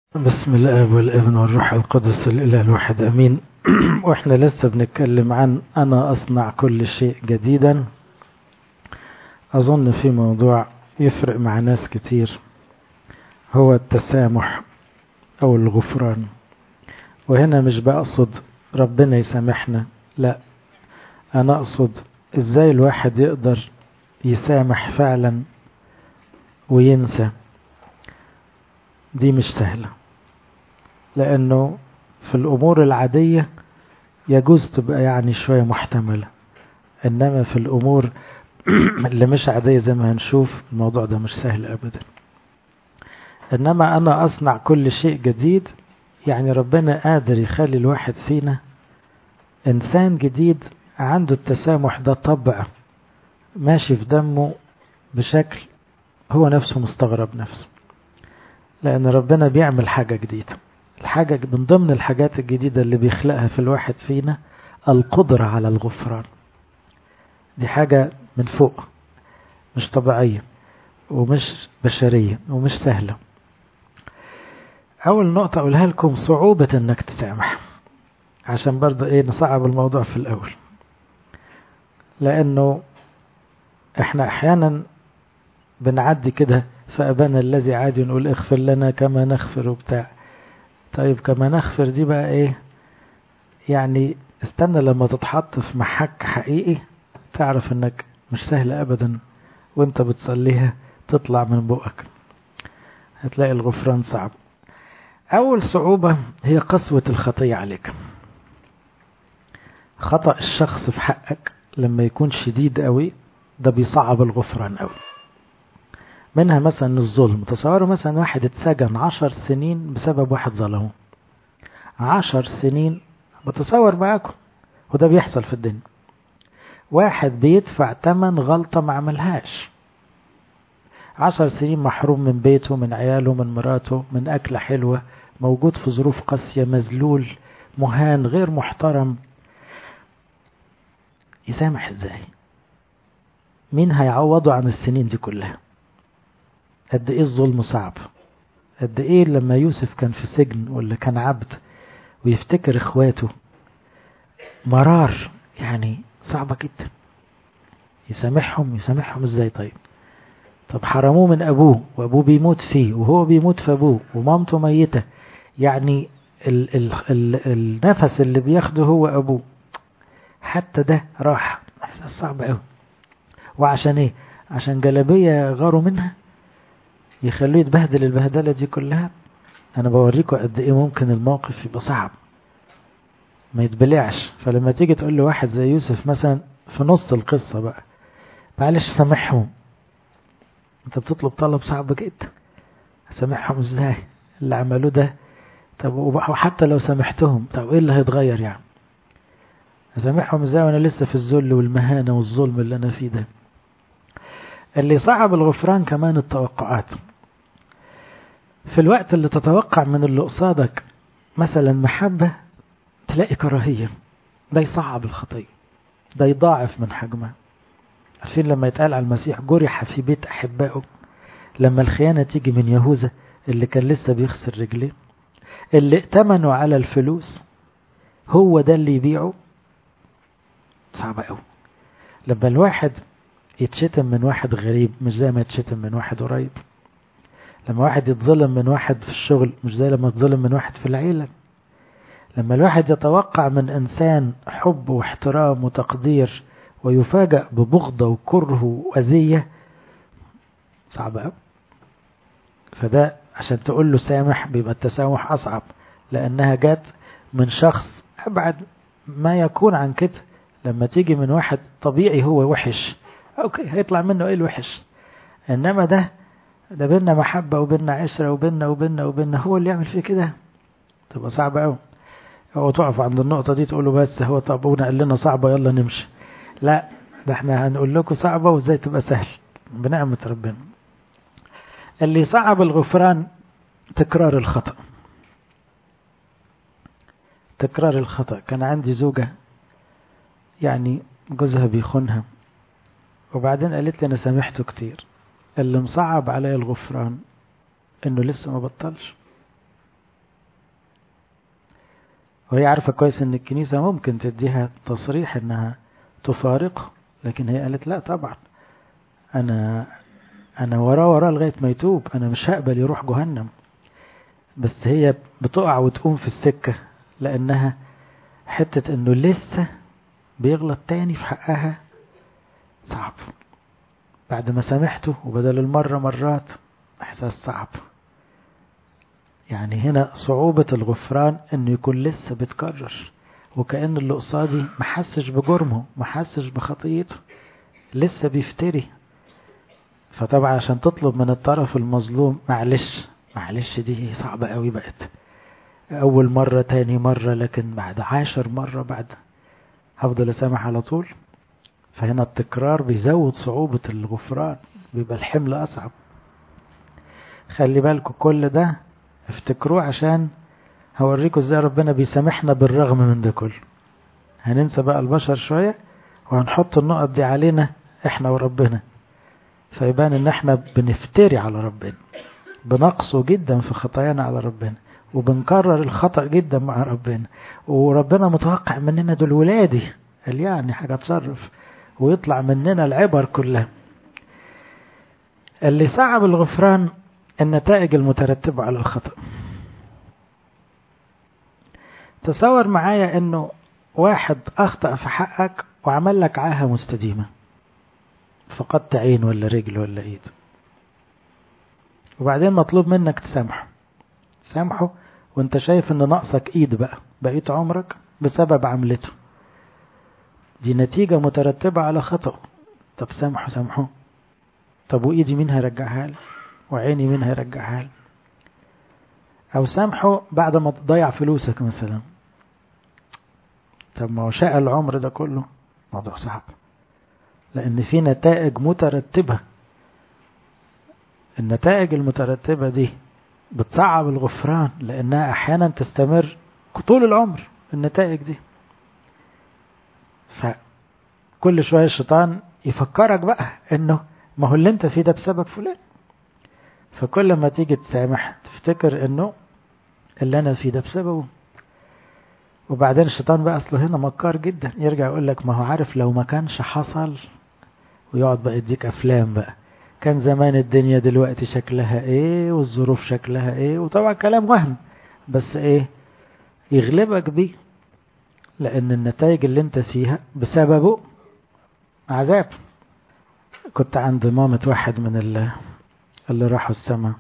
بسم الله والابن والروح القدس الإله الواحد أمين وإحنا لسه بنتكلم عن أنا أصنع كل شيء جديدا أظن في موضوع يفرق مع ناس كتير هو التسامح أو الغفران وهنا مش بقصد ربنا يسامحنا لا أنا أقصد إزاي الواحد يقدر يسامح فعلا وينسى دي مش سهلة لأنه في الأمور العادية يجوز تبقى يعني شوية محتملة إنما في الأمور اللي مش عادية زي ما هنشوف الموضوع ده مش سهل أبدا إنما أنا أصنع كل شيء جديد يعني ربنا قادر يخلي الواحد فينا إنسان جديد عنده التسامح ده طبع ماشي في دمه بشكل هو نفسه مستغرب نفسه لأن ربنا بيعمل حاجة جديدة الحاجة من ضمن الحاجات الجديدة اللي بيخلقها في الواحد فينا القدرة على الغفران دي حاجة من فوق مش طبيعية ومش بشرية ومش سهلة أول نقطة أقولها لكم صعوبة إنك تسامح عشان برضه إيه نصعب الموضوع في الأول لأنه إحنا أحيانا بنعدي كده فأبانا الذي عادي نقول اغفر لنا كما نغفر وبتاع طيب كما نغفر دي بقى ايه يعني استنى لما تتحط في محك حقيقي تعرف انك مش سهل ابدا وانت بتصليها تطلع من بقك هتلاقي الغفران صعب اول صعوبة هي قسوة الخطية عليك خطأ الشخص في حقك لما يكون شديد قوي ده بيصعب الغفران قوي منها مثلا الظلم تصوروا مثلا واحد اتسجن عشر سنين بسبب واحد ظلمه عشر سنين بتصور معاكم وده بيحصل في الدنيا واحد بيدفع تمن غلطة ما عملهاش عشر سنين محروم من بيته من عياله من مراته من أكلة حلوة موجود في ظروف قاسية مذلول مهان غير محترم يسامح ازاي مين هيعوضه عن السنين دي كلها قد ايه الظلم صعب قد ايه لما يوسف كان في سجن ولا كان عبد ويفتكر اخواته مرار يعني صعبة جدا يسامحهم يسامحهم ازاي طيب طب حرموه من ابوه وابوه بيموت فيه وهو بيموت في ابوه ومامته ميتة يعني ال ال ال النفس اللي بياخده هو ابوه حتى ده راح احساس صعب قوي وعشان ايه عشان جلبية غاروا منها يخلوه يتبهدل البهدلة دي كلها أنا بوريكم قد إيه ممكن الموقف يبقى صعب ما يتبلعش فلما تيجي تقول له واحد زي يوسف مثلا في نص القصة بقى معلش سامحهم أنت بتطلب طلب صعب جدا سامحهم إزاي اللي عملوه ده طب وحتى لو سامحتهم طب إيه اللي هيتغير يعني أسامحهم إزاي وأنا لسه في الذل والمهانة والظلم اللي أنا فيه ده اللي صعب الغفران كمان التوقعات في الوقت اللي تتوقع من اللي قصادك مثلا محبة تلاقي كراهية ده يصعب الخطية ده يضاعف من حجمها عارفين لما يتقال على المسيح جرح في بيت أحبائه لما الخيانة تيجي من يهوذا اللي كان لسه بيخسر رجليه اللي ائتمنوا على الفلوس هو ده اللي يبيعه صعب قوي لما الواحد يتشتم من واحد غريب مش زي ما يتشتم من واحد قريب لما واحد يتظلم من واحد في الشغل مش زي لما يتظلم من واحد في العيلة لما الواحد يتوقع من إنسان حب واحترام وتقدير ويفاجأ ببغضة وكره وأذية صعب أوي فده عشان تقول له سامح بيبقى التسامح أصعب لأنها جت من شخص أبعد ما يكون عن كده لما تيجي من واحد طبيعي هو وحش اوكي هيطلع منه ايه الوحش انما ده ده بينا محبة وبينا عشرة وبينا وبينا وبينا هو اللي يعمل فيه كده تبقى صعبة قوي هو تقف عند النقطة دي تقول له بس هو طب ابونا قال لنا صعبة يلا نمشي لا ده احنا هنقول لكم صعبة وازاي تبقى سهل بنعمة ربنا اللي صعب الغفران تكرار الخطأ تكرار الخطأ كان عندي زوجة يعني جوزها بيخونها وبعدين قالت لي انا سامحته كتير اللي مصعب عليا الغفران انه لسه ما بطلش وهي عارفة كويس ان الكنيسة ممكن تديها تصريح انها تفارقه لكن هي قالت لا طبعا انا انا وراه وراه لغاية ما يتوب انا مش هقبل يروح جهنم بس هي بتقع وتقوم في السكة لانها حتة انه لسه بيغلط تاني في حقها صعب بعد ما سامحته وبدل المرة مرات احساس صعب يعني هنا صعوبة الغفران انه يكون لسه بتكرر وكأن اللي قصادي محسش بجرمه محسش بخطيته لسه بيفتري فطبعا عشان تطلب من الطرف المظلوم معلش معلش دي صعبة قوي بقت أول مرة تاني مرة لكن بعد عاشر مرة بعد هفضل أسامح على طول فهنا التكرار بيزود صعوبة الغفران بيبقى الحمل أصعب خلي بالكم كل ده افتكروه عشان هوريكم ازاي ربنا بيسامحنا بالرغم من ده كله هننسى بقى البشر شوية وهنحط النقط دي علينا احنا وربنا فيبان ان احنا بنفتري على ربنا بنقصه جدا في خطايانا على ربنا وبنكرر الخطأ جدا مع ربنا وربنا متوقع مننا دول ولادي قال يعني حاجة تصرف ويطلع مننا العبر كلها اللي صعب الغفران النتائج المترتبة على الخطأ تصور معايا انه واحد اخطأ في حقك وعمل لك عاهة مستديمة فقدت عين ولا رجل ولا ايد وبعدين مطلوب منك تسامحه سامحه وانت شايف ان ناقصك ايد بقى بقيت عمرك بسبب عملته دي نتيجة مترتبة على خطأ طب سامحه سامحه طب وايدي مين هيرجعها لي وعيني مين هيرجعها لي او سامحه بعد ما تضيع فلوسك مثلا طب ما هو شاء العمر ده كله موضوع صعب لان في نتائج مترتبة النتائج المترتبة دي بتصعب الغفران لانها احيانا تستمر طول العمر النتائج دي فكل شوية الشيطان يفكرك بقى انه ما هو اللي انت فيه ده بسبب فلان فكل ما تيجي تسامح تفتكر انه اللي انا فيه ده بسببه وبعدين الشيطان بقى اصله هنا مكار جدا يرجع يقول لك ما هو عارف لو ما كانش حصل ويقعد بقى يديك افلام بقى كان زمان الدنيا دلوقتي شكلها ايه والظروف شكلها ايه وطبعا كلام وهم بس ايه يغلبك بيه لان النتائج اللي انت فيها بسببه عذاب كنت عند مامة واحد من اللي, اللي راحوا السماء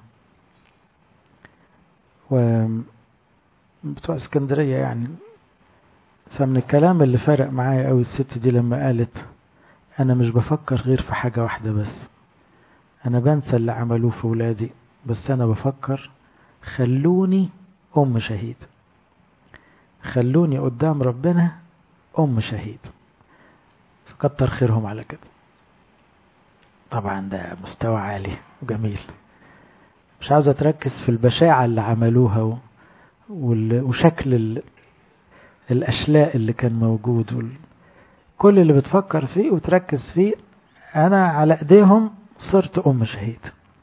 و بتوع اسكندرية يعني فمن الكلام اللي فرق معايا قوي الست دي لما قالت انا مش بفكر غير في حاجة واحدة بس انا بنسى اللي عملوه في ولادي بس انا بفكر خلوني ام شهيد خلوني قدام ربنا ام شهيد فكتر خيرهم على كده طبعا ده مستوى عالي وجميل مش عاوزة تركز في البشاعة اللي عملوها و... وال... وشكل ال... الأشلاء اللي كان موجود وال... كل اللي بتفكر فيه وتركز فيه أنا على إيديهم صرت أم شهيد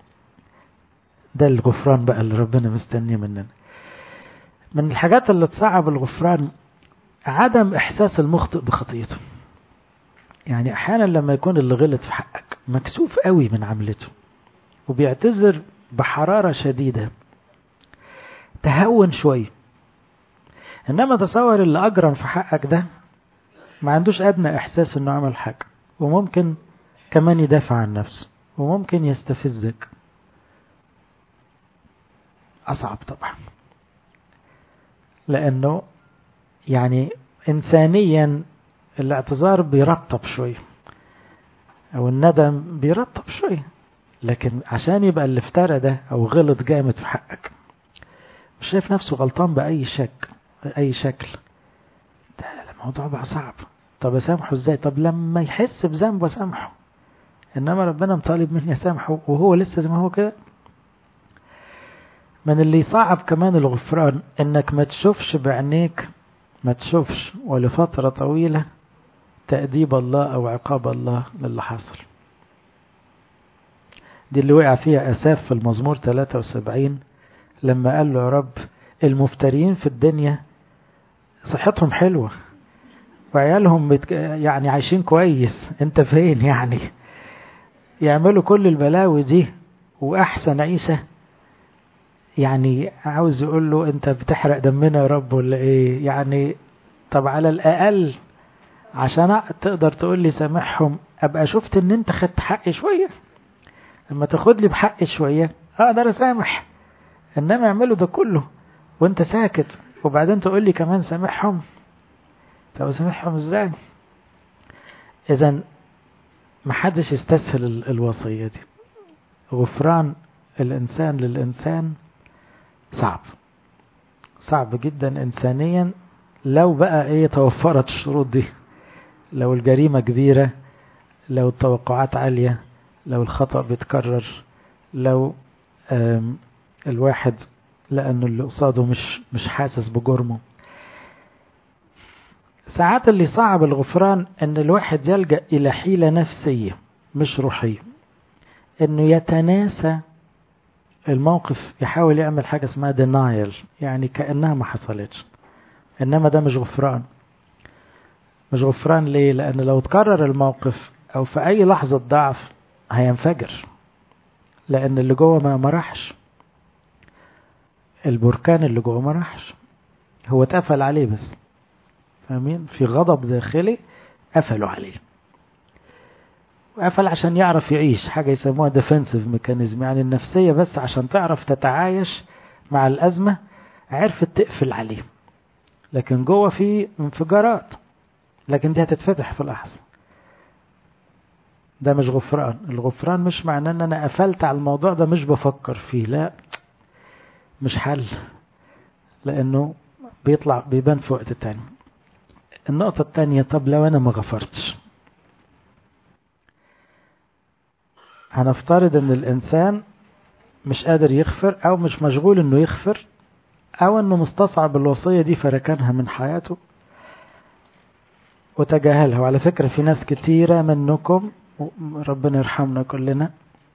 ده الغفران بقى اللي ربنا مستنيه مننا من الحاجات اللي تصعب الغفران عدم إحساس المخطئ بخطيته يعني أحيانا لما يكون اللي غلط في حقك مكسوف قوي من عملته وبيعتذر بحرارة شديدة تهون شوية إنما تصور اللي أجرم في حقك ده ما عندوش أدنى إحساس إنه عمل حاجة وممكن كمان يدافع عن نفسه وممكن يستفزك أصعب طبعا لأنه يعني إنسانيا الاعتذار بيرطب شوية أو الندم بيرطب شوية لكن عشان يبقى اللي افترى ده أو غلط جامد في حقك مش شايف نفسه غلطان بأي شك أي شكل ده الموضوع بقى صعب طب أسامحه إزاي طب لما يحس بذنبه أسامحه إنما ربنا مطالب مني أسامحه وهو لسه زي ما هو كده من اللي يصعب كمان الغفران إنك ما تشوفش بعينيك ما تشوفش ولفترة طويلة تأديب الله أو عقاب الله للي حصل دي اللي وقع فيها أساف في المزمور 73 لما قال له يا رب المفترين في الدنيا صحتهم حلوة وعيالهم بتك... يعني عايشين كويس انت فين يعني يعملوا كل البلاوي دي واحسن عيشة يعني عاوز يقول له انت بتحرق دمنا يا رب ولا ايه يعني طب على الاقل عشان تقدر تقول لي سامحهم ابقى شفت ان انت خدت حقي شوية لما تاخد لي بحقي شوية اقدر اسامح انما يعملوا ده كله وانت ساكت وبعدين تقول لي كمان سامحهم طب سامحهم ازاي اذا محدش يستسهل الوصية دي غفران الانسان للانسان صعب صعب جدا انسانيا لو بقى ايه توفرت الشروط دي لو الجريمة كبيرة لو التوقعات عالية لو الخطأ بيتكرر لو الواحد لأنه اللي قصاده مش مش حاسس بجرمه ساعات اللي صعب الغفران ان الواحد يلجأ الى حيلة نفسية مش روحية انه يتناسى الموقف يحاول يعمل حاجة اسمها denial يعني كأنها ما حصلتش انما ده مش غفران مش غفران ليه لان لو تكرر الموقف او في اي لحظة ضعف هينفجر لان اللي جوه ما مرحش البركان اللي جوه ما راحش هو اتقفل عليه بس فاهمين في غضب داخلي قفلوا عليه وقفل عشان يعرف يعيش حاجة يسموها ديفنسيف ميكانيزم يعني النفسية بس عشان تعرف تتعايش مع الأزمة عرفت تقفل عليه لكن جوه في انفجارات لكن دي هتتفتح في لحظة ده مش غفران الغفران مش معناه ان انا قفلت على الموضوع ده مش بفكر فيه لا مش حل لانه بيطلع بيبان في وقت تاني النقطة التانية طب لو انا ما غفرتش هنفترض ان الانسان مش قادر يغفر او مش مشغول انه يغفر او انه مستصعب الوصية دي فركنها من حياته وتجاهلها وعلى فكرة في ناس كتيرة منكم ربنا يرحمنا كلنا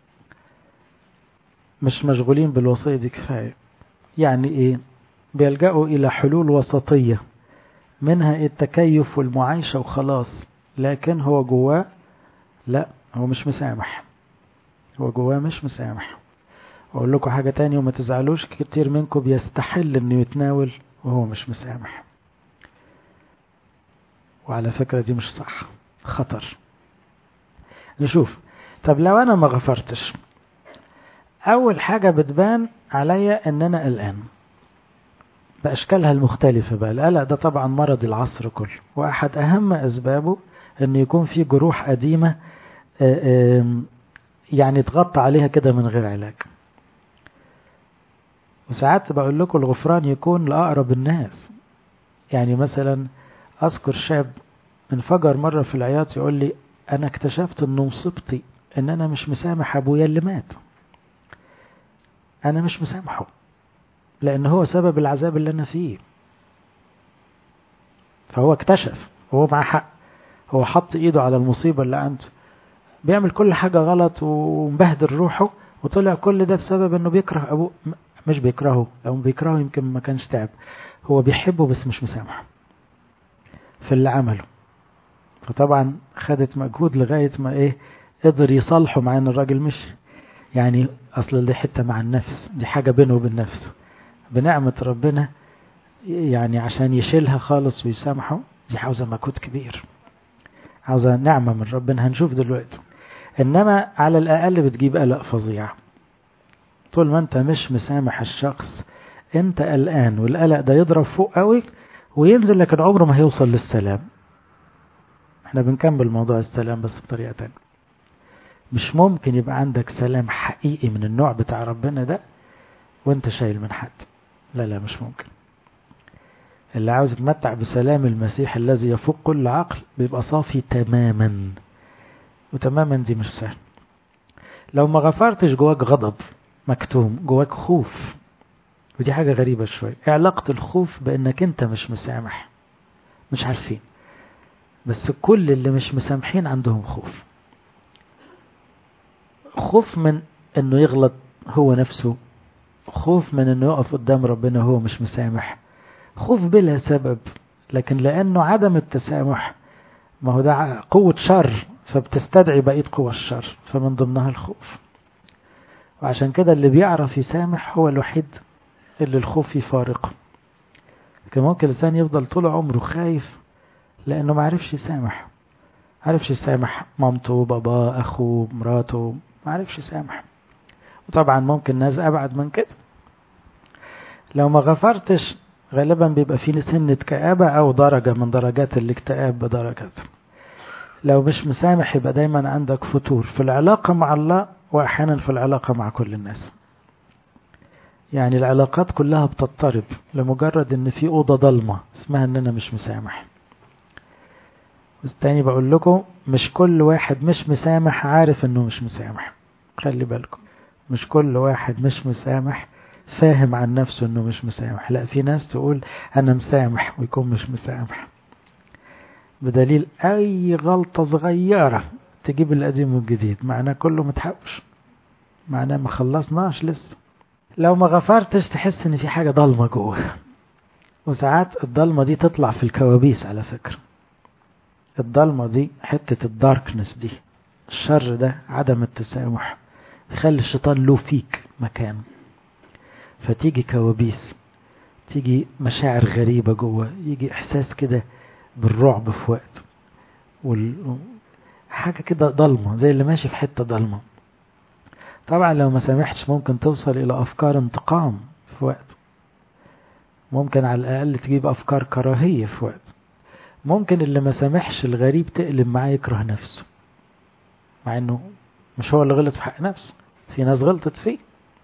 مش مشغولين بالوصية دي كفاية يعني ايه بيلجأوا الى حلول وسطية منها التكيف والمعايشة وخلاص لكن هو جواه لا هو مش مسامح هو جواه مش مسامح اقول لكم حاجة تانية وما تزعلوش كتير منكم بيستحل انه يتناول وهو مش مسامح وعلى فكرة دي مش صح خطر نشوف طب لو انا ما غفرتش اول حاجة بتبان عليا ان انا قلقان باشكالها المختلفة بقى القلق ده طبعا مرض العصر كله واحد اهم اسبابه ان يكون في جروح قديمة يعني تغطى عليها كده من غير علاج وساعات بقول لكم الغفران يكون لأقرب الناس يعني مثلا أذكر شاب انفجر مرة في العياط يقول لي أنا اكتشفت أنه مصيبتي أن أنا مش مسامح أبويا اللي مات أنا مش مسامحه لأن هو سبب العذاب اللي أنا فيه فهو اكتشف هو مع حق هو حط إيده على المصيبة اللي عنده بيعمل كل حاجة غلط ومبهدل روحه وطلع كل ده بسبب انه بيكره ابوه مش بيكرهه لو بيكرهه يمكن ما كانش تعب هو بيحبه بس مش مسامح في اللي عمله فطبعا خدت مجهود لغاية ما ايه قدر يصالحه مع ان الراجل مش يعني اصل دي حتة مع النفس دي حاجة بينه وبين نفسه بنعمة ربنا يعني عشان يشيلها خالص ويسامحه دي عاوزة مجهود كبير عاوزة نعمة من ربنا هنشوف دلوقتي إنما على الأقل بتجيب قلق فظيع طول ما أنت مش مسامح الشخص أنت قلقان والقلق ده يضرب فوق قوي وينزل لكن عمره ما هيوصل للسلام احنا بنكمل موضوع السلام بس بطريقة تانية مش ممكن يبقى عندك سلام حقيقي من النوع بتاع ربنا ده وانت شايل من حد لا لا مش ممكن اللي عاوز يتمتع بسلام المسيح الذي يفوق كل عقل بيبقى صافي تماما وتماما دي مش سهل لو ما غفرتش جواك غضب مكتوم جواك خوف ودي حاجة غريبة شوية علاقة الخوف بأنك أنت مش مسامح مش عارفين بس كل اللي مش مسامحين عندهم خوف خوف من أنه يغلط هو نفسه خوف من أنه يقف قدام ربنا هو مش مسامح خوف بلا سبب لكن لأنه عدم التسامح ما هو ده قوة شر فبتستدعي بقية قوى الشر فمن ضمنها الخوف وعشان كده اللي بيعرف يسامح هو الوحيد اللي الخوف يفارقه لكن ممكن الإنسان يفضل طول عمره خايف لأنه ما عرفش يسامح عرفش يسامح مامته باباه أخوه مراته ما عرفش يسامح وطبعا ممكن ناس أبعد من كده لو ما غفرتش غالبا بيبقى في سنة كآبة أو درجة من درجات الاكتئاب بدرجات لو مش مسامح يبقى دايما عندك فتور في العلاقة مع الله وأحيانا في العلاقة مع كل الناس يعني العلاقات كلها بتضطرب لمجرد ان في أوضة ضلمة اسمها ان انا مش مسامح بس تاني بقول لكم مش كل واحد مش مسامح عارف انه مش مسامح خلي بالكم مش كل واحد مش مسامح فاهم عن نفسه انه مش مسامح لا في ناس تقول انا مسامح ويكون مش مسامح بدليل اي غلطة صغيرة تجيب القديم والجديد معناه كله متحوش معناه ما خلصناش لسه لو ما غفرتش تحس ان في حاجة ضلمة جوه وساعات الضلمة دي تطلع في الكوابيس على فكرة الضلمة دي حتة الداركنس دي الشر ده عدم التسامح يخلي الشيطان له فيك مكان فتيجي كوابيس تيجي مشاعر غريبة جوه يجي إحساس كده بالرعب في وقت وال... حاجة كده ضلمة زي اللي ماشي في حتة ضلمة طبعا لو ما سامحتش ممكن توصل إلى أفكار انتقام في وقت ممكن على الأقل تجيب أفكار كراهية في وقت ممكن اللي ما سامحش الغريب تقلب معاه يكره نفسه مع انه مش هو اللي غلط في حق نفسه في ناس غلطت فيه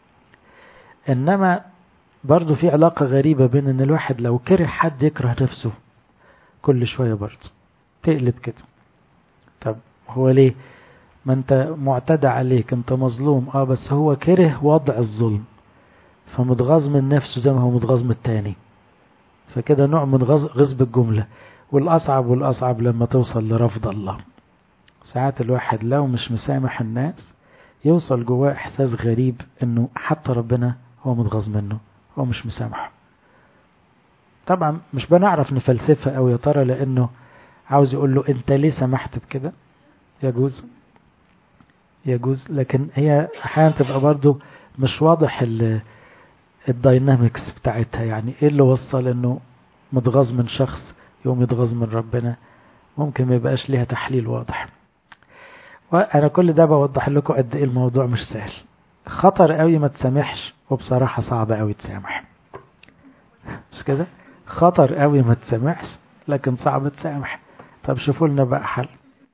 انما برضه في علاقة غريبة بين ان الواحد لو كره حد يكره نفسه كل شوية برضه تقلب كده طب هو ليه ما انت معتدى عليك انت مظلوم اه بس هو كره وضع الظلم فمتغاظ من نفسه زي ما هو متغاظ من التاني فكده نوع من غصب الجملة والأصعب والأصعب لما توصل لرفض الله ساعات الواحد لو مش مسامح الناس يوصل جواه إحساس غريب إنه حتى ربنا هو متغاظ منه هو مش مسامحه طبعا مش بنعرف نفلسفها أو يا ترى لأنه عاوز يقول له أنت ليه سمحت بكده يجوز يجوز لكن هي أحيانا تبقى برضو مش واضح الداينامكس بتاعتها يعني ايه اللي وصل انه متغاظ من شخص يوم يتغاظ من ربنا ممكن ما يبقاش ليها تحليل واضح وانا كل ده بوضح لكم قد ايه الموضوع مش سهل خطر قوي ما تسامحش وبصراحة صعب قوي تسامح مش كده خطر قوي ما تسامحش لكن صعب تسامح طب شوفوا لنا بقى حل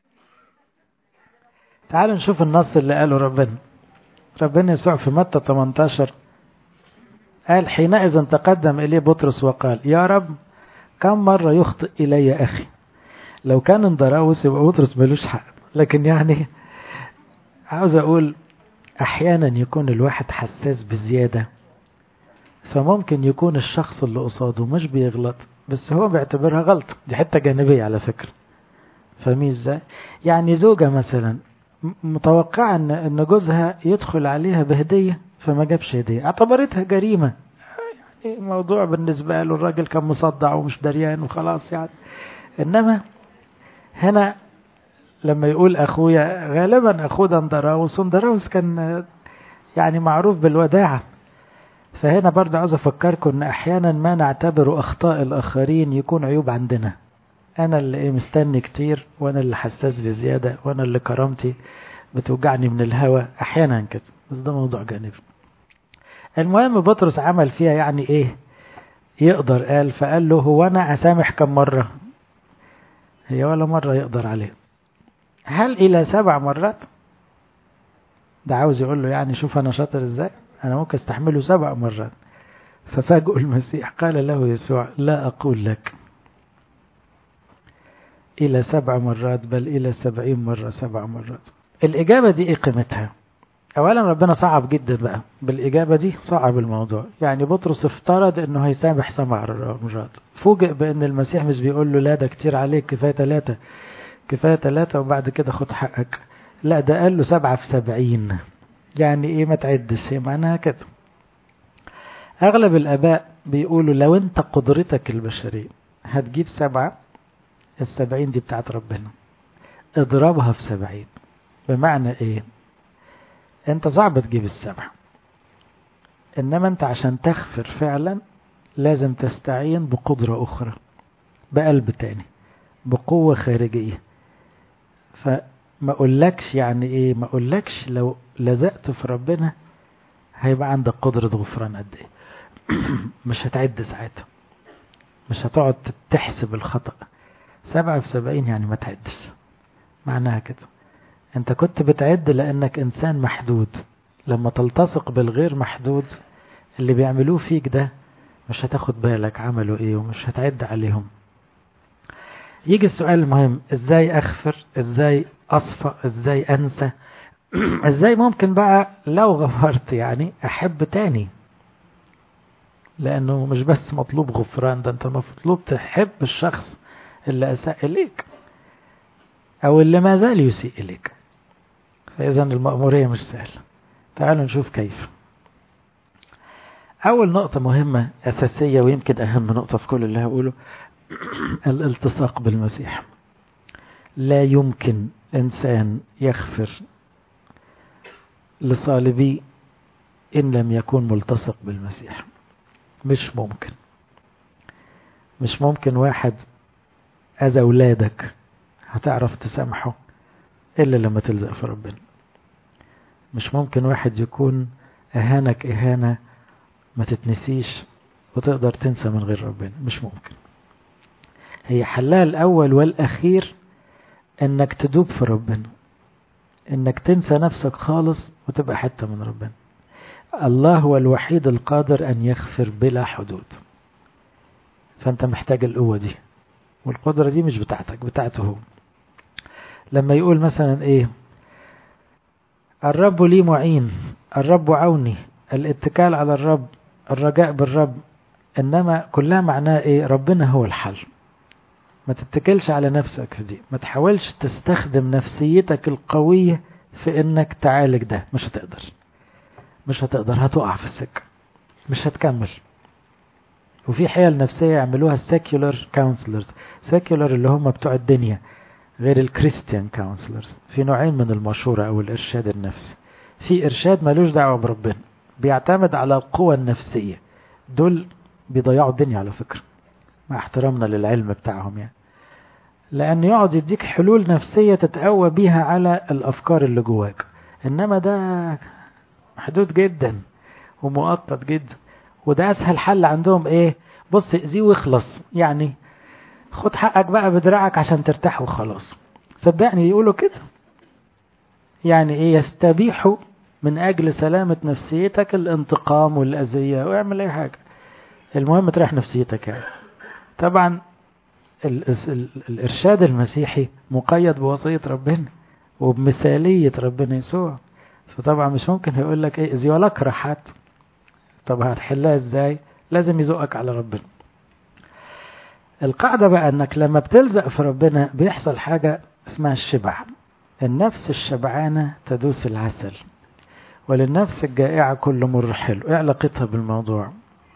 تعالوا نشوف النص اللي قاله ربنا ربنا يسوع في متى 18 قال حينئذ تقدم إليه بطرس وقال يا رب كم مرة يخطئ إلي أخي لو كان اندراوس يبقى بطرس ملوش حق لكن يعني عاوز أقول أحيانا يكون الواحد حساس بزيادة فممكن يكون الشخص اللي قصاده مش بيغلط بس هو بيعتبرها غلط دي حتة جانبية على فكرة فاهمين ازاي يعني زوجة مثلا متوقعة ان ان جوزها يدخل عليها بهدية فما جابش هدية اعتبرتها جريمة يعني الموضوع بالنسبة له الراجل كان مصدع ومش دريان وخلاص يعني انما هنا لما يقول اخويا غالبا اخوه دندراوس وندراوس كان يعني معروف بالوداعة فهنا برضه عاوز افكركم ان احيانا ما نعتبر اخطاء الاخرين يكون عيوب عندنا انا اللي ايه مستني كتير وانا اللي حساس بزيادة وانا اللي كرامتي بتوجعني من الهوى احيانا كده بس ده موضوع جانبي المهم بطرس عمل فيها يعني ايه يقدر قال فقال له هو انا اسامح كم مرة هي ولا مرة يقدر عليه هل الى سبع مرات ده عاوز يقول له يعني شوف انا شاطر ازاي انا ممكن استحمله سبع مرات ففاجئ المسيح قال له يسوع لا اقول لك إلى سبع مرات بل إلى سبعين مرة سبع مرات الإجابة دي إيه قيمتها أولا ربنا صعب جدا بقى بالإجابة دي صعب الموضوع يعني بطرس افترض أنه هيسامح سبع مرات فوجئ بأن المسيح مش بيقول له لا ده كتير عليك كفاية ثلاثة كفاية ثلاثة وبعد كده خد حقك لا ده قال له سبعة في سبعين يعني إيه ما تعدش هي معناها كده أغلب الآباء بيقولوا لو أنت قدرتك البشرية هتجيب سبعة السبعين دي بتاعت ربنا اضربها في سبعين بمعنى ايه انت صعب تجيب السبعة انما انت عشان تغفر فعلا لازم تستعين بقدرة اخرى بقلب تاني بقوة خارجية فما اقولكش يعني ايه ما اقولكش لو لزقت في ربنا هيبقى عندك قدرة غفران قد ايه مش هتعد ساعتها مش هتقعد تحسب الخطأ سبعة في سبعين يعني ما تعدش معناها كده انت كنت بتعد لانك انسان محدود لما تلتصق بالغير محدود اللي بيعملوه فيك ده مش هتاخد بالك عملوا ايه ومش هتعد عليهم يجي السؤال المهم ازاي اغفر ازاي اصفى ازاي انسى ازاي ممكن بقى لو غفرت يعني احب تاني لانه مش بس مطلوب غفران ده انت مطلوب تحب الشخص اللي اساء اليك او اللي ما زال يسيء اليك فاذا المأمورية مش سهلة تعالوا نشوف كيف اول نقطة مهمة اساسية ويمكن اهم نقطة في كل اللي هقوله الالتصاق بالمسيح لا يمكن انسان يغفر لصالبي ان لم يكون ملتصق بالمسيح مش ممكن مش ممكن واحد اذى اولادك هتعرف تسامحه الا لما تلزق في ربنا مش ممكن واحد يكون اهانك اهانة ما تتنسيش وتقدر تنسى من غير ربنا مش ممكن هي حلها الاول والاخير انك تدوب في ربنا انك تنسى نفسك خالص وتبقى حتة من ربنا الله هو الوحيد القادر ان يغفر بلا حدود فانت محتاج القوة دي والقدرة دي مش بتاعتك بتاعته هو لما يقول مثلا ايه الرب لي معين الرب عوني الاتكال على الرب الرجاء بالرب انما كلها معناها ايه ربنا هو الحل ما تتكلش على نفسك في دي ما تحاولش تستخدم نفسيتك القوية في انك تعالج ده مش هتقدر مش هتقدر هتقع في السكة مش هتكمل وفي حيل نفسية يعملوها السيكولر كونسلرز سيكولر اللي هم بتوع الدنيا غير الكريستيان كونسلرز في نوعين من المشورة او الارشاد النفسي في ارشاد ملوش دعوة بربنا بيعتمد على القوى النفسية دول بيضيعوا الدنيا على فكرة مع احترامنا للعلم بتاعهم يعني لأن يقعد يديك حلول نفسية تتقوى بيها على الأفكار اللي جواك إنما ده محدود جدا ومؤقت جدا وده أسهل حل عندهم إيه بص اذيه واخلص يعني خد حقك بقى بدراعك عشان ترتاح وخلاص صدقني يقولوا كده يعني إيه يستبيحوا من أجل سلامة نفسيتك الانتقام والأذية واعمل أي حاجة المهم تريح نفسيتك يعني طبعا ال ال الإرشاد المسيحي مقيد بوصية ربنا وبمثالية ربنا يسوع فطبعا مش ممكن هيقول لك ايه اذي ولا اكره حد طب هتحلها ازاي لازم يزقك على ربنا القاعدة بقى انك لما بتلزق في ربنا بيحصل حاجة اسمها الشبع النفس الشبعانة تدوس العسل وللنفس الجائعة كل مر حلو ايه علاقتها بالموضوع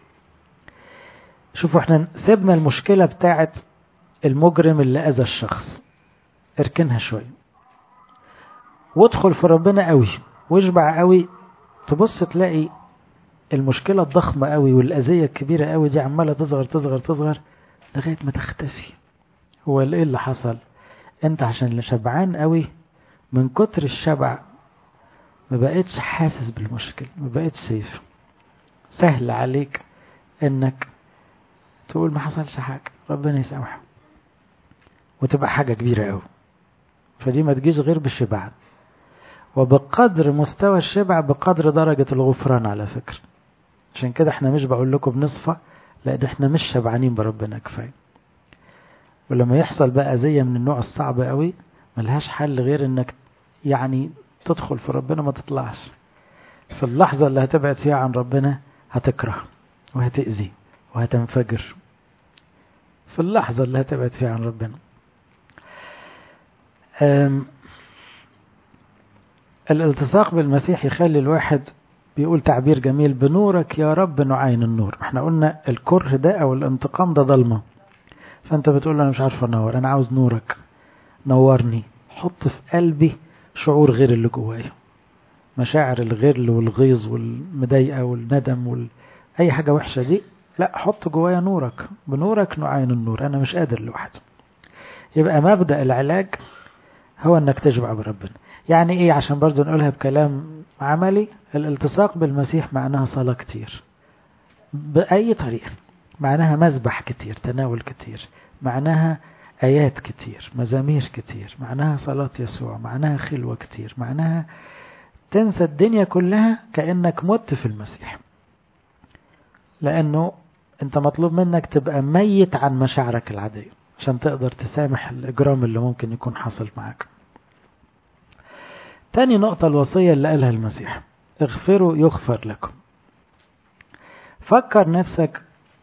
شوفوا احنا سيبنا المشكلة بتاعت المجرم اللي اذى الشخص اركنها شوية وادخل في ربنا قوي واشبع قوي تبص تلاقي المشكلة الضخمة قوي والأذية الكبيرة قوي دي عمالة تصغر تصغر تصغر لغاية ما تختفي هو ايه اللي حصل انت عشان شبعان قوي من كتر الشبع ما بقتش حاسس بالمشكلة ما بقتش سيف سهل عليك انك تقول ما حصلش حاجة ربنا يسامحه وتبقى حاجة كبيرة قوي فدي ما تجيش غير بالشبع وبقدر مستوى الشبع بقدر درجة الغفران على فكرة عشان كده احنا مش بقول لكم بنصفى لان احنا مش شبعانين بربنا كفاية ولما يحصل بقى أذية من النوع الصعب قوي ملهاش حل غير انك يعني تدخل في ربنا ما تطلعش في اللحظة اللي هتبعد فيها عن ربنا هتكره وهتأذي وهتنفجر في اللحظة اللي هتبعد فيها عن ربنا الالتصاق بالمسيح يخلي الواحد بيقول تعبير جميل بنورك يا رب نعين النور احنا قلنا الكره ده او الانتقام ده ضلمة فانت بتقول له انا مش عارف انور انا عاوز نورك نورني حط في قلبي شعور غير اللي جوايا مشاعر الغل والغيظ والمضايقه والندم وال... اي حاجه وحشه دي لا حط جوايا نورك بنورك نعاين النور انا مش قادر لوحدي يبقى مبدا العلاج هو انك تشبع بربنا يعني ايه عشان برضو نقولها بكلام عملي الالتصاق بالمسيح معناها صلاه كتير باي طريقه معناها مذبح كتير تناول كتير معناها آيات كتير مزامير كتير معناها صلاة يسوع معناها خلوة كتير معناها تنسى الدنيا كلها كأنك مت في المسيح لأنه أنت مطلوب منك تبقى ميت عن مشاعرك العادية عشان تقدر تسامح الإجرام اللي ممكن يكون حصل معاك تاني نقطة الوصية اللي قالها المسيح اغفروا يغفر لكم فكر نفسك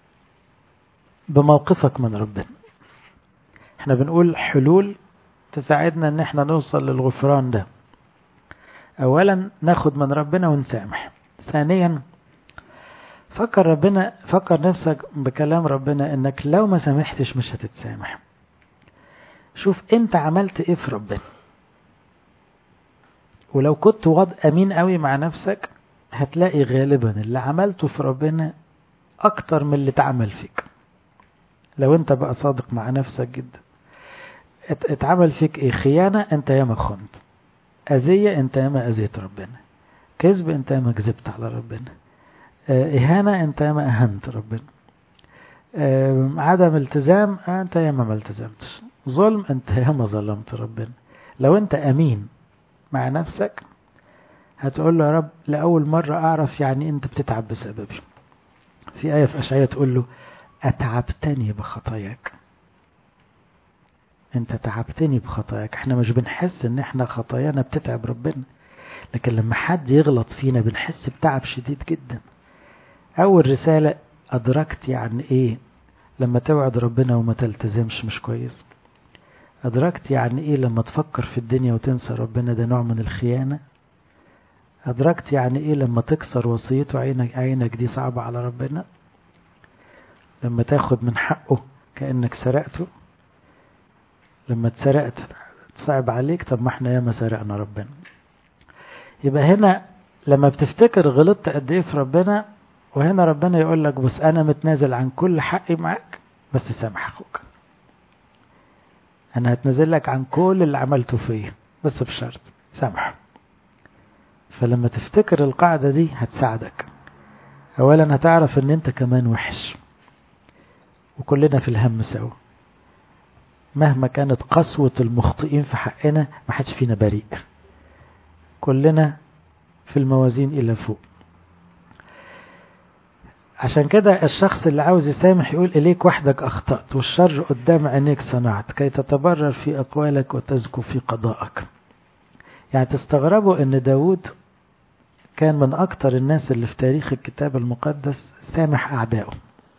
بموقفك من ربنا احنا بنقول حلول تساعدنا ان احنا نوصل للغفران ده اولا ناخد من ربنا ونسامح ثانيا فكر ربنا فكر نفسك بكلام ربنا انك لو ما سامحتش مش هتتسامح شوف انت عملت ايه في ربنا ولو كنت وضع امين قوي مع نفسك هتلاقي غالبا اللي عملته في ربنا اكتر من اللي اتعمل فيك لو انت بقى صادق مع نفسك جدا اتعمل فيك ايه خيانة انت ياما خنت اذية انت ياما اذيت ربنا كذب انت ياما كذبت على ربنا اهانة انت ياما اهنت ربنا عدم التزام انت ياما ما التزمتش ظلم انت ياما ظلمت ربنا لو انت امين مع نفسك هتقول له يا رب لأول مرة أعرف يعني أنت بتتعب بسببي في آية في أشعية تقول له أتعبتني بخطاياك أنت تعبتني بخطاياك احنا مش بنحس ان احنا خطايانا بتتعب ربنا لكن لما حد يغلط فينا بنحس بتعب شديد جدا أول رسالة أدركت يعني إيه لما توعد ربنا وما تلتزمش مش كويس أدركت يعني إيه لما تفكر في الدنيا وتنسى ربنا ده نوع من الخيانة أدركت يعني إيه لما تكسر وصيته عينك, عينك دي صعبة على ربنا لما تاخد من حقه كأنك سرقته لما اتسرقت صعب عليك طب ما احنا ياما سرقنا ربنا يبقى هنا لما بتفتكر غلطت قد ايه في ربنا وهنا ربنا يقول لك بص انا متنازل عن كل حقي معاك بس سامح اخوك انا هتنازل لك عن كل اللي عملته فيا بس بشرط سامحه فلما تفتكر القاعدة دي هتساعدك اولا هتعرف ان انت كمان وحش وكلنا في الهم سوا مهما كانت قسوة المخطئين في حقنا ما حدش فينا بريء كلنا في الموازين إلى فوق عشان كده الشخص اللي عاوز يسامح يقول إليك وحدك أخطأت والشر قدام عينيك صنعت كي تتبرر في أقوالك وتزكو في قضائك يعني تستغربوا أن داود كان من أكتر الناس اللي في تاريخ الكتاب المقدس سامح أعدائه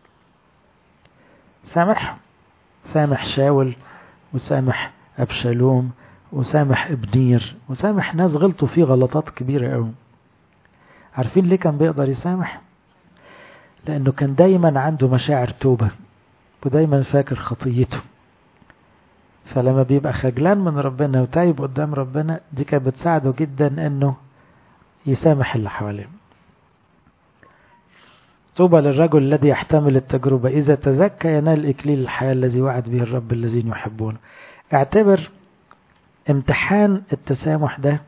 سامح سامح شاول وسامح أبشالوم وسامح ابنير وسامح ناس غلطوا فيه غلطات كبيرة قوي عارفين ليه كان بيقدر يسامح لأنه كان دايما عنده مشاعر توبة ودايما فاكر خطيته فلما بيبقى خجلان من ربنا وتايب قدام ربنا دي كانت بتساعده جدا انه يسامح اللي حواليه طوبى للرجل الذي يحتمل التجربة إذا تزكى ينال إكليل الحياة الذي وعد به الرب الذين يحبونه اعتبر امتحان التسامح ده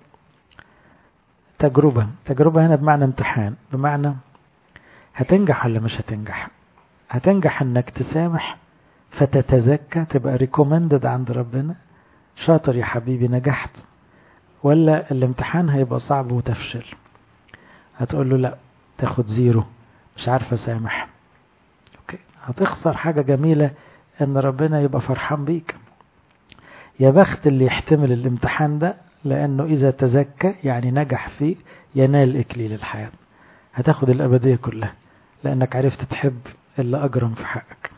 تجربة تجربة هنا بمعنى امتحان بمعنى هتنجح ولا مش هتنجح هتنجح انك تسامح فتتزكى تبقى ريكومندد عند ربنا شاطر يا حبيبي نجحت ولا الامتحان هيبقى صعب وتفشل هتقول له لا تاخد زيرو مش عارفه اسامح اوكي هتخسر حاجه جميله ان ربنا يبقى فرحان بيك يا بخت اللي يحتمل الامتحان ده لانه اذا تزكى يعني نجح فيه ينال اكليل الحياه هتاخد الابديه كلها لانك عرفت تحب اللي اجرم في حقك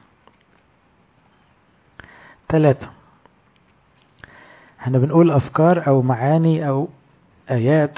ثلاثة احنا بنقول افكار او معاني او ايات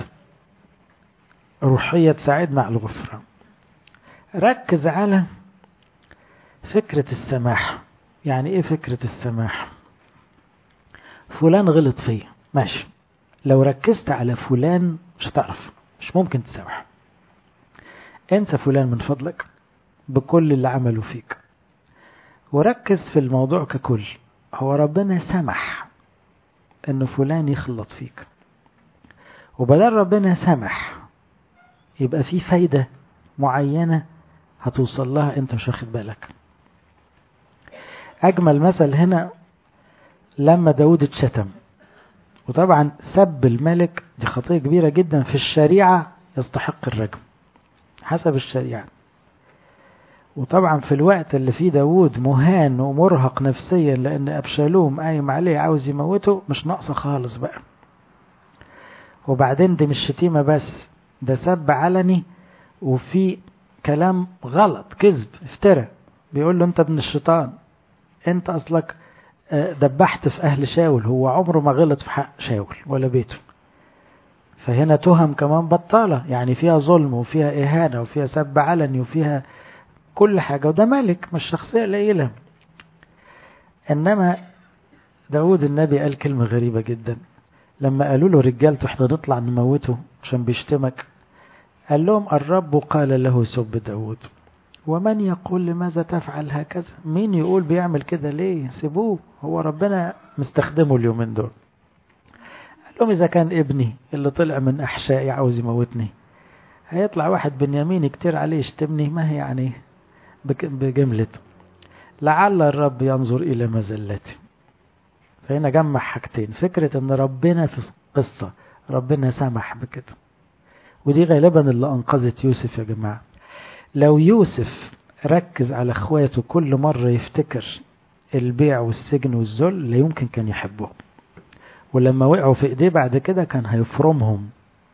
روحية تساعدنا على الغفران ركز على فكرة السماح يعني ايه فكرة السماح فلان غلط فيا ماشي لو ركزت على فلان مش هتعرف مش ممكن تسامح انسى فلان من فضلك بكل اللي عمله فيك وركز في الموضوع ككل هو ربنا سمح ان فلان يخلط فيك وبدل ربنا سمح يبقى في فايدة معينة هتوصل لها انت مش واخد بالك اجمل مثل هنا لما داود اتشتم وطبعا سب الملك دي خطية كبيرة جدا في الشريعة يستحق الرجم حسب الشريعة وطبعا في الوقت اللي فيه داود مهان ومرهق نفسيا لأن أبشالوم قايم عليه عاوز يموته مش ناقصة خالص بقى وبعدين دي مش شتيمة بس ده سب علني وفي كلام غلط كذب افترى بيقول له انت ابن الشيطان انت اصلك دبحت في اهل شاول هو عمره ما غلط في حق شاول ولا بيته فهنا تهم كمان بطالة يعني فيها ظلم وفيها إهانة وفيها سب علني وفيها كل حاجة وده ملك مش شخصية قليلة إنما داود النبي قال كلمة غريبة جدا لما قالوا له رجالته احنا نطلع نموته عشان بيشتمك قال لهم الرب قال له سب داود ومن يقول لماذا تفعل هكذا مين يقول بيعمل كده ليه سيبوه هو ربنا مستخدمه اليومين دول قال لهم إذا كان ابني اللي طلع من أحشائي عاوز يموتني هيطلع واحد بنيامين كتير عليه يشتمني ما هي يعني بجملة لعل الرب ينظر إلى مزلتي فهنا جمع حاجتين فكرة ان ربنا في قصة ربنا سمح بكده ودي غالبا اللي أنقذت يوسف يا جماعة لو يوسف ركز على اخواته كل مرة يفتكر البيع والسجن والذل لا يمكن كان يحبهم ولما وقعوا في ايديه بعد كده كان هيفرمهم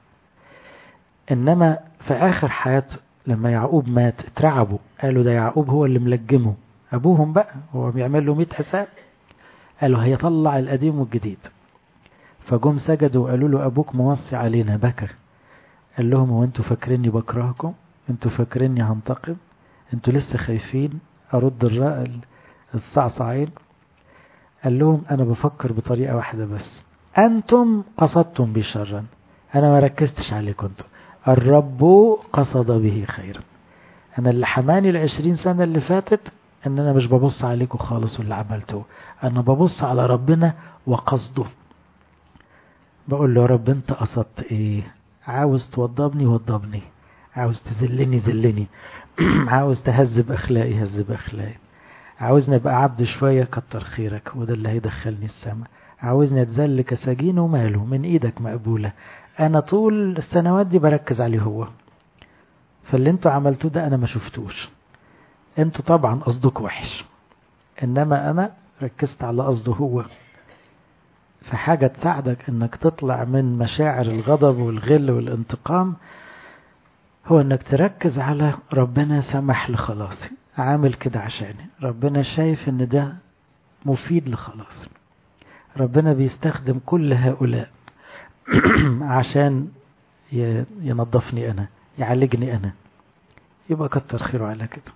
انما في اخر حياته لما يعقوب مات اترعبوا قالوا ده يعقوب هو اللي ملجمه ابوهم بقى هو بيعمل له 100 حساب قالوا هيطلع القديم والجديد فجم سجدوا وقالوا له ابوك موصي علينا بكى قال لهم هو انتوا فاكريني بكرهكم انتوا فاكريني هنتقم انتوا لسه خايفين ارد الرأي الصعصعين قال لهم انا بفكر بطريقة واحدة بس انتم قصدتم بي شرا انا ما ركزتش عليكم انتم الرب قصد به خيرا انا اللي حماني العشرين سنة اللي فاتت ان انا مش ببص عليكم خالص واللي عملته انا ببص على ربنا وقصده بقول له يا رب انت قصدت ايه عاوز توضبني وضبني عاوز تذلني ذلني عاوز تهذب اخلاقي هذب اخلاقي عاوزني ابقى عبد شوية كتر خيرك وده اللي هيدخلني السماء عاوزني اتذل كسجين وماله من ايدك مقبولة انا طول السنوات دي بركز عليه هو فاللي انتوا عملتوه ده انا ما شفتوش انتوا طبعا قصدك وحش انما انا ركزت على قصده هو فحاجة تساعدك انك تطلع من مشاعر الغضب والغل والانتقام هو انك تركز على ربنا سمح لخلاصي عامل كده عشاني ربنا شايف ان ده مفيد لخلاصي ربنا بيستخدم كل هؤلاء عشان ينظفني انا يعالجني انا يبقى كتر خيره على كده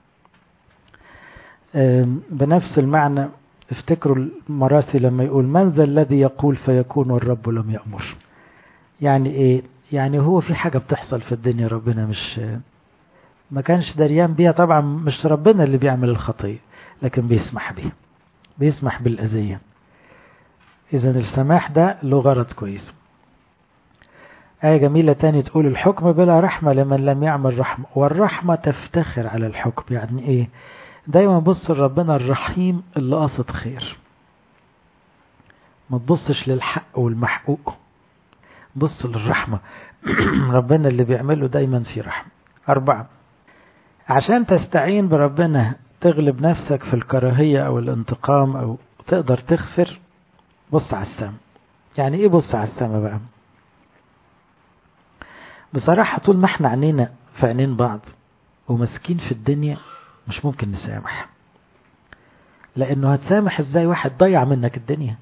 بنفس المعنى افتكروا المراسي لما يقول من ذا الذي يقول فيكون والرب لم يأمر يعني ايه يعني هو في حاجة بتحصل في الدنيا ربنا مش ما كانش دريان بيها طبعا مش ربنا اللي بيعمل الخطية لكن بيسمح بيها بيسمح بالأذية إذا السماح ده له غرض كويس آية جميلة تاني تقول الحكم بلا رحمة لمن لم يعمل رحمة والرحمة تفتخر على الحكم يعني إيه دايما بص لربنا الرحيم اللي قصد خير ما تبصش للحق والمحقوق بص للرحمة ربنا اللي بيعمله دايما في رحمة أربعة عشان تستعين بربنا تغلب نفسك في الكراهية أو الانتقام أو تقدر تغفر بص على السماء يعني إيه بص على السماء بقى بصراحة طول ما احنا عينينا في عينين بعض وماسكين في الدنيا مش ممكن نسامح لأنه هتسامح ازاي واحد ضيع منك الدنيا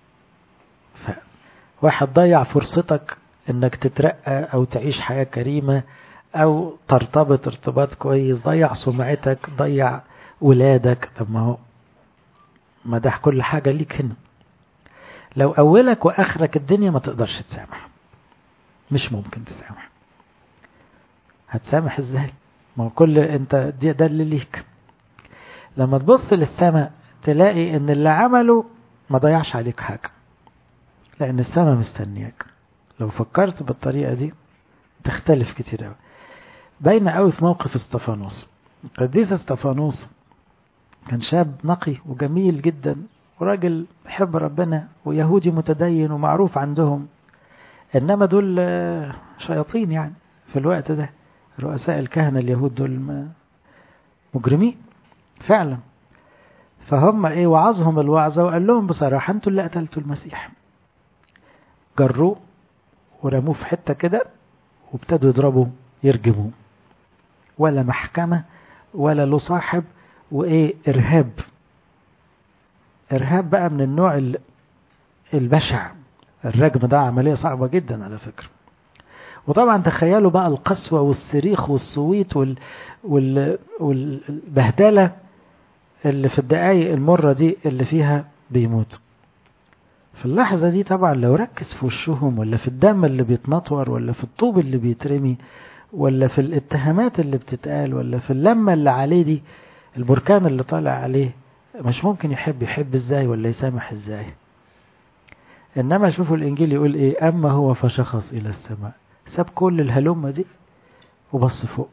واحد ضيع فرصتك انك تترقى او تعيش حياة كريمة او ترتبط ارتباط كويس ضيع سمعتك ضيع ولادك طب ما هو مدح كل حاجة ليك هنا لو أولك وآخرك الدنيا ما تقدرش تسامح مش ممكن تسامح هتسامح ازاي ما هو كل انت دي ده اللي ليك لما تبص للسماء تلاقي ان اللي عمله ما ضيعش عليك حاجة لان السماء مستنياك لو فكرت بالطريقة دي تختلف كتير قوي باينه قوي في موقف استفانوس قديس استفانوس كان شاب نقي وجميل جدا وراجل بيحب ربنا ويهودي متدين ومعروف عندهم انما دول شياطين يعني في الوقت ده رؤساء الكهنة اليهود دول مجرمين فعلا فهم ايه وعظهم الوعظة وقال لهم بصراحة انتوا اللي قتلتوا المسيح جروه ورموه في حتة كده وابتدوا يضربوا يرجموه ولا محكمة ولا له صاحب وايه ارهاب ارهاب بقى من النوع البشع الرجم ده عملية صعبة جدا على فكرة وطبعا تخيلوا بقى القسوة والصريخ والصويت وال... وال... والبهدلة اللي في الدقايق المرة دي اللي فيها بيموت في اللحظة دي طبعا لو ركز في وشهم ولا في الدم اللي بيتنطور ولا في الطوب اللي بيترمي ولا في الاتهامات اللي بتتقال ولا في اللمة اللي عليه دي البركان اللي طالع عليه مش ممكن يحب يحب ازاي ولا يسامح ازاي انما شوفوا الانجيل يقول ايه اما هو فشخص الى السماء ساب كل الهلمة دي وبص فوق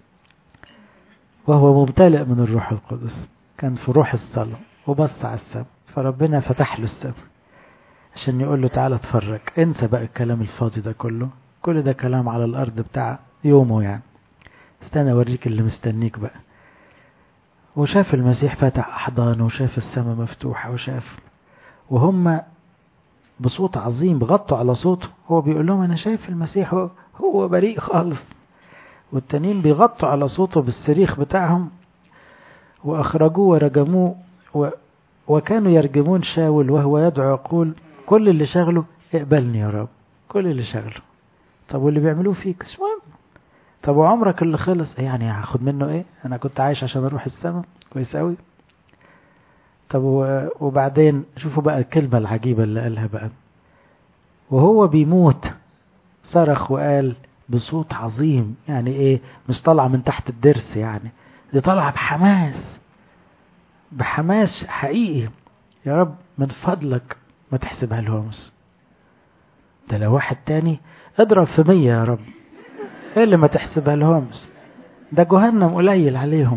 وهو ممتلئ من الروح القدس كان في روح الصلاة وبص على السماء فربنا فتح له السماء عشان يقول له تعالى اتفرج انسى بقى الكلام الفاضي ده كله كل ده كلام على الارض بتاع يومه يعني استنى اوريك اللي مستنيك بقى وشاف المسيح فاتح احضانه وشاف السماء مفتوحة وشاف وهم بصوت عظيم بغطوا على صوته هو بيقول لهم انا شايف المسيح هو, هو بريء خالص والتانيين بيغطوا على صوته بالصريخ بتاعهم واخرجوه ورجموه و وكانوا يرجمون شاول وهو يدعو يقول كل اللي شغله اقبلني يا رب كل اللي شغله طب واللي بيعملوه فيك مش مهم طب وعمرك اللي خلص يعني هاخد منه ايه انا كنت عايش عشان اروح السماء كويس قوي طب وبعدين شوفوا بقى الكلمة العجيبة اللي قالها بقى وهو بيموت صرخ وقال بصوت عظيم يعني ايه مش طالعة من تحت الدرس يعني دي طالعة بحماس بحماس حقيقي يا رب من فضلك ما تحسبها الهمس ده لو واحد تاني اضرب في مية يا رب ايه اللي ما تحسبها الهمس ده جهنم قليل عليهم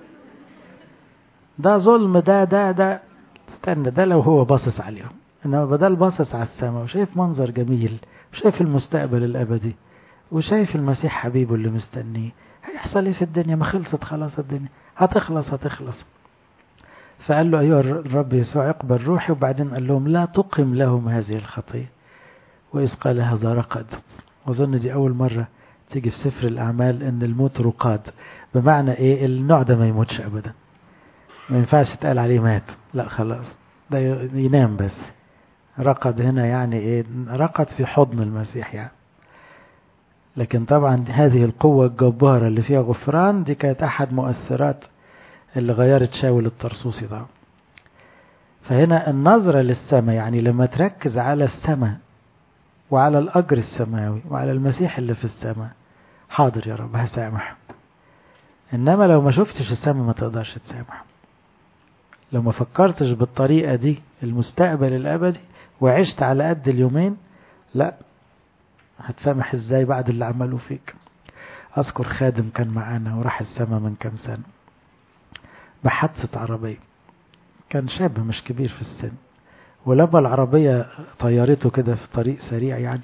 ده ظلم ده ده ده استنى ده لو هو باصص عليهم انما بدل باصص على السماء وشايف منظر جميل وشايف المستقبل الابدي وشايف المسيح حبيبه اللي مستنيه هيحصل ايه في الدنيا ما خلصت خلاص الدنيا هتخلص هتخلص فقال له أيها الرب يسوع اقبل روحي وبعدين قال لهم لا تقم لهم هذه الخطية وإذ قال هذا رقد وظن دي أول مرة تيجي في سفر الأعمال إن الموت رقاد بمعنى إيه النوع ده ما يموتش أبدا ما ينفعش تقال عليه مات لا خلاص ده ينام بس رقد هنا يعني إيه رقد في حضن المسيح يعني لكن طبعا هذه القوة الجبارة اللي فيها غفران دي كانت أحد مؤثرات اللي غيرت شاول الطرسوسي ده فهنا النظرة للسماء يعني لما تركز على السماء وعلى الأجر السماوي وعلى المسيح اللي في السماء حاضر يا رب هسامح إنما لو ما شفتش السماء ما تقدرش تسامح لو ما فكرتش بالطريقة دي المستقبل الأبدي وعشت على قد اليومين لا هتسامح ازاي بعد اللي عملوه فيك أذكر خادم كان معانا وراح السماء من كام سنة بحادثة عربية كان شاب مش كبير في السن ولما العربية طيرته كده في طريق سريع يعني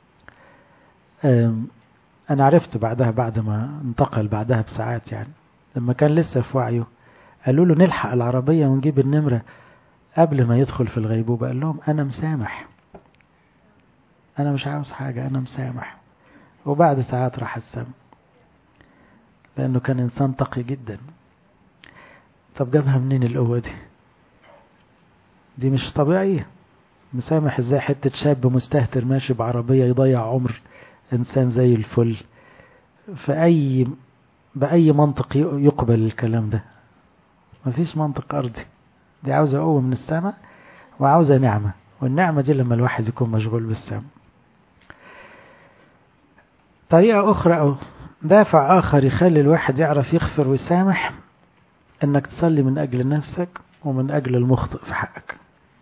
أنا عرفت بعدها بعد ما انتقل بعدها بساعات يعني لما كان لسه في وعيه قالوا له نلحق العربية ونجيب النمرة قبل ما يدخل في الغيبوبة قال لهم أنا مسامح أنا مش عاوز حاجة أنا مسامح وبعد ساعات راح السما لأنه كان إنسان تقي جدا طب جابها منين القوة دي دي مش طبيعية مسامح ازاي حتة شاب مستهتر ماشي بعربية يضيع عمر انسان زي الفل في اي بأي منطق يقبل الكلام ده مفيش منطق ارضي دي عاوزة قوة من السماء وعاوزة نعمة والنعمة دي لما الواحد يكون مشغول بالسماء طريقة أخرى أو دافع آخر يخلي الواحد يعرف يغفر ويسامح إنك تصلي من أجل نفسك ومن أجل المخطئ في حقك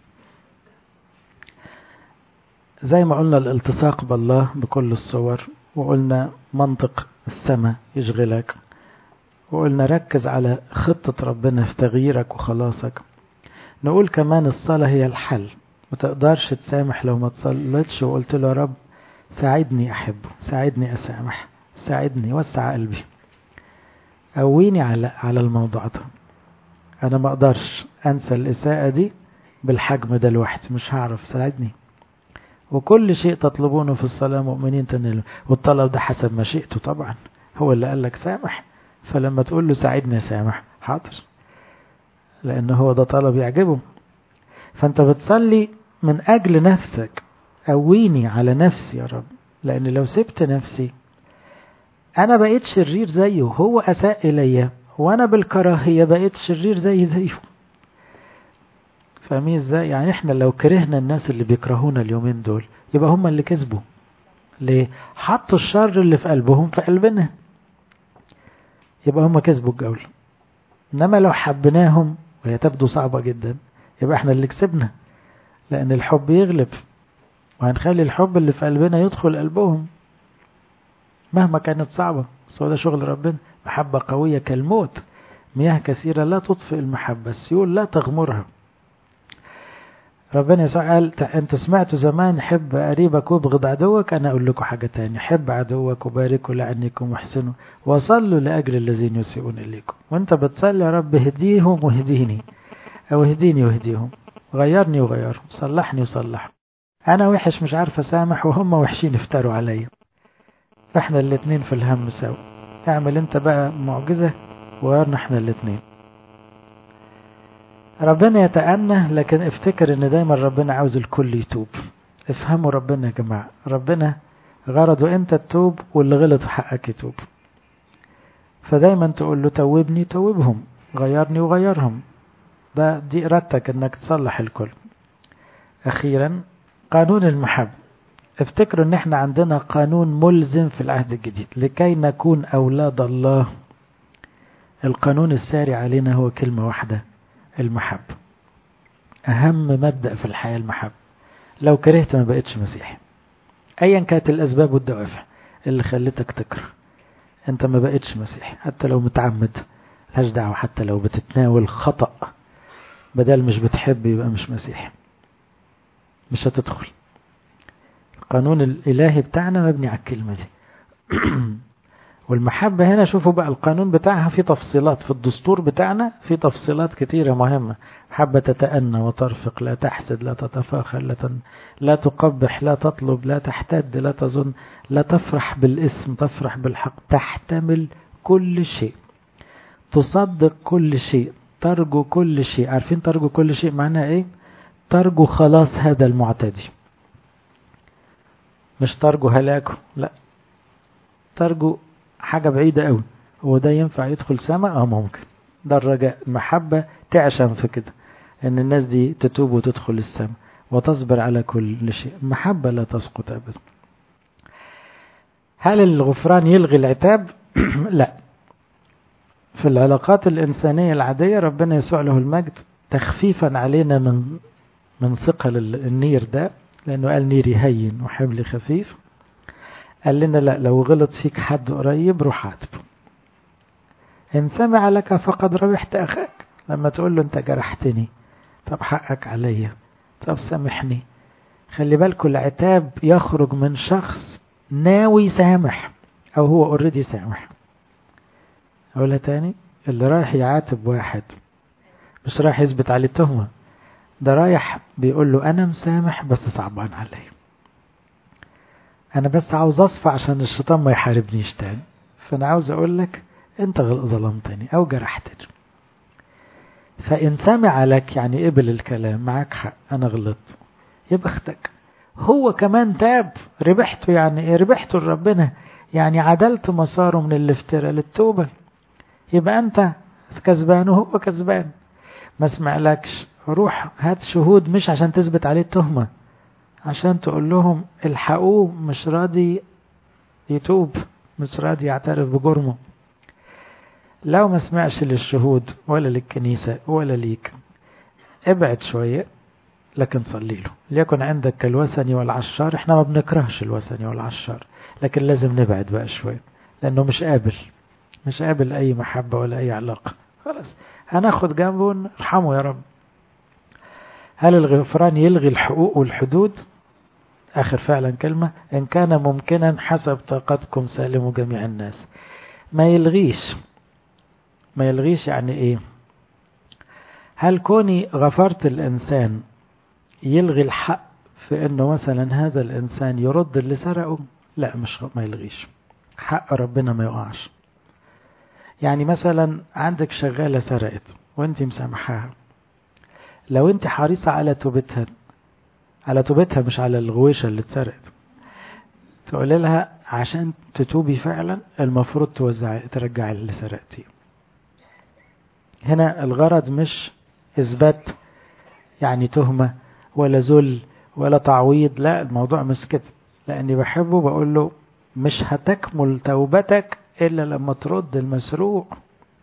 زي ما قلنا الالتصاق بالله بكل الصور وقلنا منطق السماء يشغلك وقلنا ركز على خطة ربنا في تغييرك وخلاصك نقول كمان الصلاة هي الحل ما تقدرش تسامح لو ما تصلتش وقلت له يا رب ساعدني أحبه ساعدني أسامح ساعدني وسع قلبي قويني على على الموضوع ده أنا ما أقدرش أنسى الإساءة دي بالحجم ده لوحدي مش هعرف ساعدني وكل شيء تطلبونه في الصلاة مؤمنين تنالوا والطلب ده حسب مشيئته طبعا هو اللي قال لك سامح فلما تقول له ساعدني سامح حاضر لأن هو ده طلب يعجبه فأنت بتصلي من أجل نفسك قويني على نفسي يا رب لأن لو سبت نفسي أنا بقيت شرير زيه هو أساء إلي وأنا بالكراهية بقيت شرير زي زيه فاهمين ازاي يعني احنا لو كرهنا الناس اللي بيكرهونا اليومين دول يبقى هم اللي كسبوا ليه حطوا الشر اللي في قلبهم في قلبنا يبقى هم كسبوا الجولة انما لو حبناهم وهي تبدو صعبة جدا يبقى احنا اللي كسبنا لان الحب يغلب وهنخلي الحب اللي في قلبنا يدخل قلبهم مهما كانت صعبة بس هو ده شغل ربنا محبة قوية كالموت مياه كثيرة لا تطفئ المحبة السيول لا تغمرها ربنا يسوع قال انت سمعتوا زمان حب قريبك وابغض عدوك انا اقول لكم حاجه تانية حب عدوك وباركوا لعنكم واحسنوا وصلوا لاجل الذين يسيئون اليكم وانت بتصلي يا رب اهديهم واهديني او اهديني واهديهم غيرني وغيرهم صلحني وصلحهم انا وحش مش عارف اسامح وهم وحشين افتروا عليا فاحنا الاتنين في الهم سوا اعمل انت بقى معجزه وغيرنا احنا الاتنين ربنا يتأنى لكن افتكر ان دايما ربنا عاوز الكل يتوب افهموا ربنا يا جماعة ربنا غرضه انت تتوب واللي غلط في حقك يتوب فدايما تقول له توبني توبهم غيرني وغيرهم ده دي ارادتك انك تصلح الكل اخيرا قانون المحب افتكروا ان احنا عندنا قانون ملزم في العهد الجديد لكي نكون اولاد الله القانون الساري علينا هو كلمة واحدة المحبة أهم مبدأ في الحياة المحبة لو كرهت ما بقتش مسيحي أيا كانت الأسباب والدوافع اللي خلتك تكره أنت ما بقتش مسيحي حتى لو متعمد لهاش دعوة حتى لو بتتناول خطأ بدل مش بتحب يبقى مش مسيحي مش هتدخل القانون الإلهي بتاعنا مبني على الكلمة دي والمحبة هنا شوفوا بقى القانون بتاعها في تفصيلات في الدستور بتاعنا في تفصيلات كتيرة مهمة محبة تتأنى وترفق لا تحسد لا تتفاخر لا, تن... لا تقبح لا تطلب لا تحتد لا تظن لا تفرح بالاسم تفرح بالحق تحتمل كل شيء تصدق كل شيء ترجو كل شيء عارفين ترجو كل شيء معناها ايه ترجو خلاص هذا المعتدي مش ترجو هلاكه لا ترجو حاجة بعيدة قوي هو ده ينفع يدخل سماء اه ممكن ده الرجاء المحبة تعشم في كده ان الناس دي تتوب وتدخل السماء وتصبر على كل شيء المحبة لا تسقط ابدا هل الغفران يلغي العتاب لا في العلاقات الإنسانية العادية ربنا يسوع له المجد تخفيفا علينا من من ثقل النير ده لأنه قال نيري هين وحملي خفيف قال لنا لا لو غلط فيك حد قريب روح عاتبه إن سمع لك فقد ربحت أخاك لما تقول له أنت جرحتني طب حقك عليا طب سامحني خلي بالكم العتاب يخرج من شخص ناوي سامح أو هو اوريدي سامح أقولها تاني اللي رايح يعاتب واحد مش رايح يثبت عليه تهمة ده رايح بيقول له أنا مسامح بس صعبان عليا أنا بس عاوز أصفى عشان الشيطان ما يحاربنيش تاني فأنا عاوز أقول لك أنت ظلمتني أو جرحتني فإن سمع لك يعني قبل الكلام معك حق أنا غلطت يبقى اختك هو كمان تاب ربحته يعني ايه ربحته لربنا يعني عدلت مساره من الافتراء للتوبة يبقى أنت كسبان وهو كسبان ما سمعلكش روح هات شهود مش عشان تثبت عليه التهمة عشان تقول لهم الحقوه مش راضي يتوب مش راضي يعترف بجرمه لو ما سمعش للشهود ولا للكنيسة ولا ليك ابعد شوية لكن صلي له ليكن عندك كالوثني والعشار احنا ما بنكرهش الوثني والعشار لكن لازم نبعد بقى شوية لأنه مش قابل مش قابل أي محبة ولا أي علاقة خلاص هناخد جنبه نرحمه يا رب هل الغفران يلغي الحقوق والحدود آخر فعلا كلمة إن كان ممكنا حسب طاقتكم سالموا جميع الناس ما يلغيش ما يلغيش يعني إيه هل كوني غفرت الإنسان يلغي الحق في أنه مثلا هذا الإنسان يرد اللي سرقه لا مش ما يلغيش حق ربنا ما يقعش يعني مثلا عندك شغالة سرقت وانت مسامحاها لو انت حريصة على توبتها على توبتها مش على الغويشة اللي اتسرقت تقول لها عشان تتوبي فعلا المفروض توزع ترجع اللي سرقتيه هنا الغرض مش إثبات يعني تهمة ولا ذل ولا تعويض لا الموضوع مش كده لأني بحبه بقول له مش هتكمل توبتك إلا لما ترد المسروق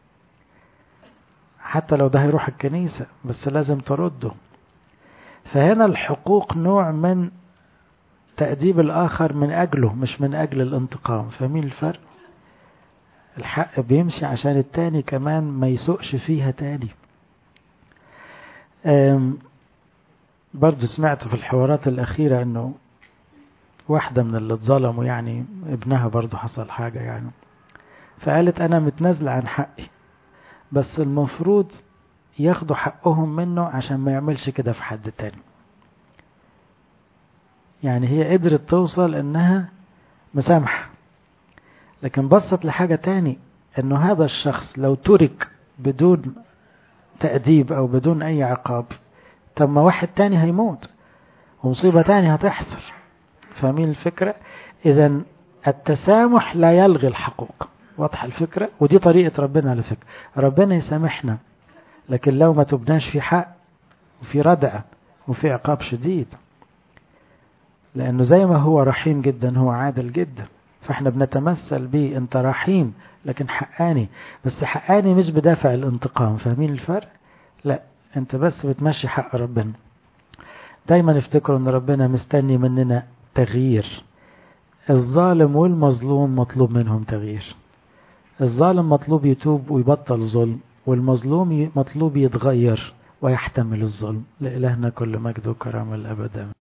حتى لو ده هيروح الكنيسة بس لازم ترده فهنا الحقوق نوع من تأديب الآخر من أجله مش من أجل الانتقام فاهمين الفرق الحق بيمشي عشان التاني كمان ما يسوقش فيها تاني برضو سمعت في الحوارات الأخيرة أنه واحدة من اللي اتظلموا يعني ابنها برضو حصل حاجة يعني فقالت أنا متنازلة عن حقي بس المفروض ياخدوا حقهم منه عشان ما يعملش كده في حد تاني يعني هي قدرت توصل انها مسامحة لكن بصت لحاجة تاني انه هذا الشخص لو ترك بدون تأديب او بدون اي عقاب طب ما واحد تاني هيموت ومصيبة تاني هتحصل فاهمين الفكرة اذا التسامح لا يلغي الحقوق واضحة الفكرة ودي طريقة ربنا على فكرة ربنا يسامحنا لكن لو ما تبناش في حق وفي ردع وفي عقاب شديد لأنه زي ما هو رحيم جدا هو عادل جدا فاحنا بنتمثل بيه انت رحيم لكن حقاني بس حقاني مش بدافع الانتقام فاهمين الفرق لا انت بس بتمشي حق ربنا دايما افتكروا ان ربنا مستني مننا تغيير الظالم والمظلوم مطلوب منهم تغيير الظالم مطلوب يتوب ويبطل ظلم والمظلوم مطلوب يتغير ويحتمل الظلم لإلهنا كل مجد وكرامة الأبد